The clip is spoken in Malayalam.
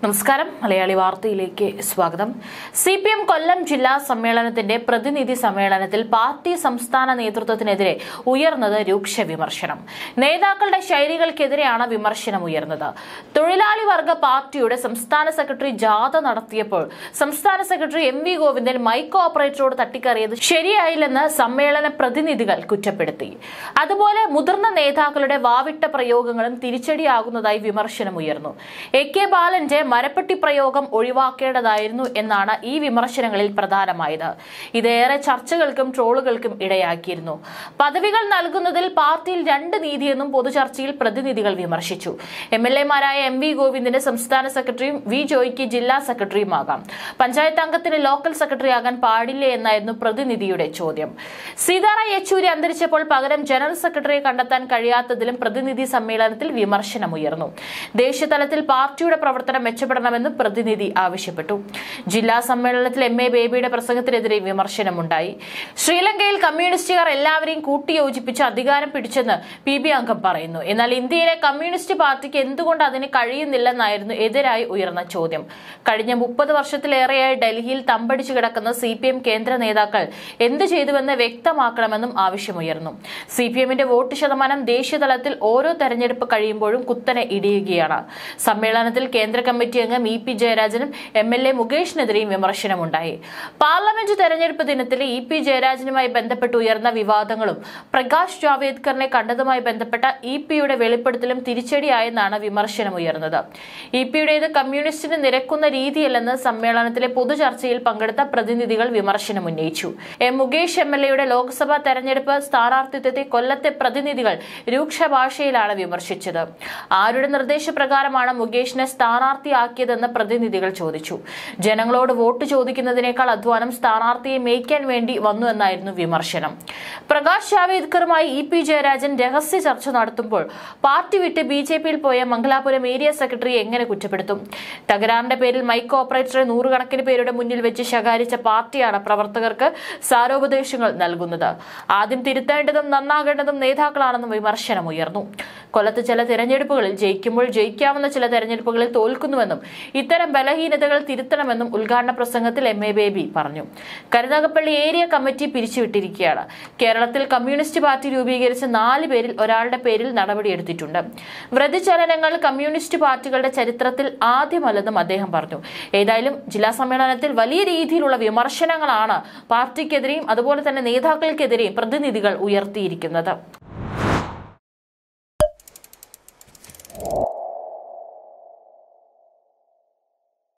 നമസ്കാരം മലയാളി വാർത്തയിലേക്ക് സ്വാഗതം സി പി എം കൊല്ലം ജില്ലാ സമ്മേളനത്തിന്റെ പ്രതിനിധി സമ്മേളനത്തിൽ പാർട്ടി സംസ്ഥാന നേതൃത്വത്തിനെതിരെ ഉയർന്നത് രൂക്ഷ വിമർശനം നേതാക്കളുടെ ശൈലികൾക്കെതിരെയാണ് വിമർശനം ഉയർന്നത് തൊഴിലാളി വർഗ പാർട്ടിയുടെ സംസ്ഥാന സെക്രട്ടറി ജാഥ നടത്തിയപ്പോൾ സംസ്ഥാന secretary M V Govindan mike ഓപ്പറേറ്ററോട് തട്ടിക്കറിയത് ശരിയായില്ലെന്ന് സമ്മേളന പ്രതിനിധികൾ കുറ്റപ്പെടുത്തി അതുപോലെ മുതിർന്ന നേതാക്കളുടെ വാവിട്ട പ്രയോഗങ്ങളും തിരിച്ചടിയാകുന്നതായി വിമർശനമുയർന്നു എ കെ ബാലന്റെ മരപ്പെട്ടി പ്രയോഗം ഒഴിവാക്കേണ്ടതായിരുന്നു എന്നാണ് ഈ വിമർശനങ്ങളിൽ പ്രധാനമായത് ഇതേറെ ചർച്ചകൾക്കും ട്രോളുകൾക്കും ഇടയാക്കിയിരുന്നു പദവികൾ നൽകുന്നതിൽ പാർട്ടിയിൽ രണ്ട് നീതിയെന്നും പൊതുചർച്ചയിൽ പ്രതിനിധികൾ വിമർശിച്ചു എം എൽ എമാരായ എം വി ഗോവിന്ദന് സംസ്ഥാന സെക്രട്ടറിയും വി ജോയ്ക്ക് ജില്ലാ സെക്രട്ടറിയുമാകാം പഞ്ചായത്ത് അംഗത്തിന് ലോക്കൽ സെക്രട്ടറി ആകാൻ പാടില്ലേ എന്നായിരുന്നു പ്രതിനിധിയുടെ ചോദ്യം സീതാറാം യെച്ചൂരി അന്തരിച്ചപ്പോൾ പകരം ജനറൽ സെക്രട്ടറിയെ കണ്ടെത്താൻ കഴിയാത്തതിലും പ്രതിനിധി സമ്മേളനത്തിൽ വിമർശനമുയർന്നു ദേശീയതലത്തിൽ പാർട്ടിയുടെ പ്രവർത്തനം മെച്ചപ്പെടണമെന്ന് പ്രതിനിധി ആവശ്യപ്പെട്ടു ജില്ലാ സമ്മേളനത്തിൽ എം എ ബേബിയുടെ പ്രസംഗത്തിനെതിരെ വിമർശനമുണ്ടായി ശ്രീലങ്കയിൽ കമ്മ്യൂണിസ്റ്റുകാർ എല്ലാവരെയും കൂട്ടിയോജിപ്പിച്ച് അധികാരം പിടിച്ചെന്ന് പി ബി അംഗം പറയുന്നു എന്നാൽ ഇന്ത്യയിലെ കമ്മ്യൂണിസ്റ്റ് പാർട്ടിക്ക് എന്തുകൊണ്ട് അതിന് കഴിയുന്നില്ലെന്നായിരുന്നു എതിരായി ഉയർന്ന ചോദ്യം കഴിഞ്ഞ മുപ്പത് വർഷത്തിലേറെയായി ഡൽഹിയിൽ തമ്പടിച്ചു കിടക്കുന്ന സി പി എം കേന്ദ്ര നേതാക്കൾ എന്ത് ചെയ്തുവെന്ന് വ്യക്തമാക്കണമെന്നും ആവശ്യമുയർന്നു സി പി എമ്മിന്റെ വോട്ട് ശതമാനം ദേശീയതലത്തിൽ ഓരോ തെരഞ്ഞെടുപ്പ് കഴിയുമ്പോഴും കുത്തനെ ഇടിയുകയാണ് സമ്മേളനത്തിൽ കേന്ദ്ര കമ്മിറ്റി അംഗം ഇ പി ജയരാജനും എം എൽ എ മുകേഷിനെതിരെയും വിമർശനമുണ്ടായി പാർലമെന്റ് തെരഞ്ഞെടുപ്പ് ദിനത്തിൽ ഇ പി ജയരാജനുമായി ബന്ധപ്പെട്ട് ഉയർന്ന വിവാദങ്ങളും പ്രകാശ് ജാവേദ്കറിനെ കണ്ടതുമായി ബന്ധപ്പെട്ട ഇ പിയുടെ വെളിപ്പെടുത്തലും തിരിച്ചടിയായെന്നാണ് വിമർശനമുയർന്നത് ഇ പിയുടേത് കമ്മ്യൂണിസ്റ്റിന് നിരക്കുന്ന രീതിയല്ലെന്ന് സമ്മേളനത്തിലെ പൊതുചർച്ചയിൽ പങ്കെടുത്ത പ്രതിനിധികൾ വിമർശനമുന്നയിച്ചു എം മുകേഷ് എം എൽ എയുടെ ലോക്സഭാ തെരഞ്ഞെടുപ്പ് സ്ഥാനാർത്ഥിത്വത്തെ കൊല്ലത്തെ പ്രതിനിധികൾ രൂക്ഷ ഭാഷയിലാണ് വിമർശിച്ചത് ആരുടെ നിർദ്ദേശപ്രകാരമാണ് മുകേഷിനെ സ്ഥാനാർത്ഥിയാക്കിയതെന്ന് പ്രതിനിധികൾ ചോദിച്ചു ജനങ്ങളോട് വോട്ട് ചോദിക്കുന്നതിനേക്കാൾ അധ്വാനം സ്ഥാനാർത്ഥിയെ മേയ്ക്കാൻ വേണ്ടി വന്നു എന്നായിരുന്നു വിമർശനം പ്രകാശ് ജാവേദ്കറുമായി ഇ പി ജയരാജൻ രഹസ്യ ചർച്ച നടത്തുമ്പോൾ പാർട്ടി വിട്ട് ബി ജെ പിയിൽ പോയ മംഗലാപുരം ഏരിയ സെക്രട്ടറി എങ്ങനെ കുറ്റപ്പെടുത്തും തകരാറിന്റെ പേരിൽ മൈക്ക് ഓപ്പറേറ്ററെ നൂറുകണക്കിന് പേരുടെ മുന്നിൽ വെച്ച് ശകാരിച്ച പാർട്ടിയാണ് പ്രവർത്തകർക്ക് സാരോപദേശങ്ങൾ നൽകുന്നത് ആദ്യം തിരുത്തേണ്ടതും നന്നാകേണ്ടതും നേതാക്കളാണെന്നും വിമർശനമുയർന്നു കൊല്ലത്ത് ചില തെരഞ്ഞെടുപ്പുകളിൽ ജയിക്കുമ്പോൾ ജയിക്കാവുന്ന ചില തെരഞ്ഞെടുപ്പുകളിൽ തോൽക്കുന്നുവെന്നും ഇത്തരം ബലഹീനതകൾ തിരുത്തണമെന്നും ഉദ്ഘാടന പ്രസംഗത്തിൽ എം എ ബേബി പറഞ്ഞു കരുനാഗപ്പള്ളി ഏരിയ കമ്മിറ്റി പിരിച്ചുവിട്ടിരിക്കുകയാണ് കേരളത്തിൽ കമ്മ്യൂണിസ്റ്റ് പാർട്ടി രൂപീകരിച്ച നാല് പേരിൽ ഒരാളുടെ പേരിൽ നടപടിയെടുത്തിട്ടുണ്ട് വ്രതചലനങ്ങൾ കമ്മ്യൂണിസ്റ്റ് പാർട്ടികളുടെ ചരിത്രത്തിൽ ആദ്യമല്ലെന്നും അദ്ദേഹം പറഞ്ഞു ഏതായാലും ജില്ലാ സമ്മേളനത്തിൽ വലിയ രീതിയിലുള്ള വിമർശനങ്ങളാണ് പാർട്ടിക്കെതിരെയും അതുപോലെ തന്നെ നേതാക്കൾക്കെതിരെയും പ്രതിനിധികൾ ഉയർത്തിയിരിക്കുന്നത്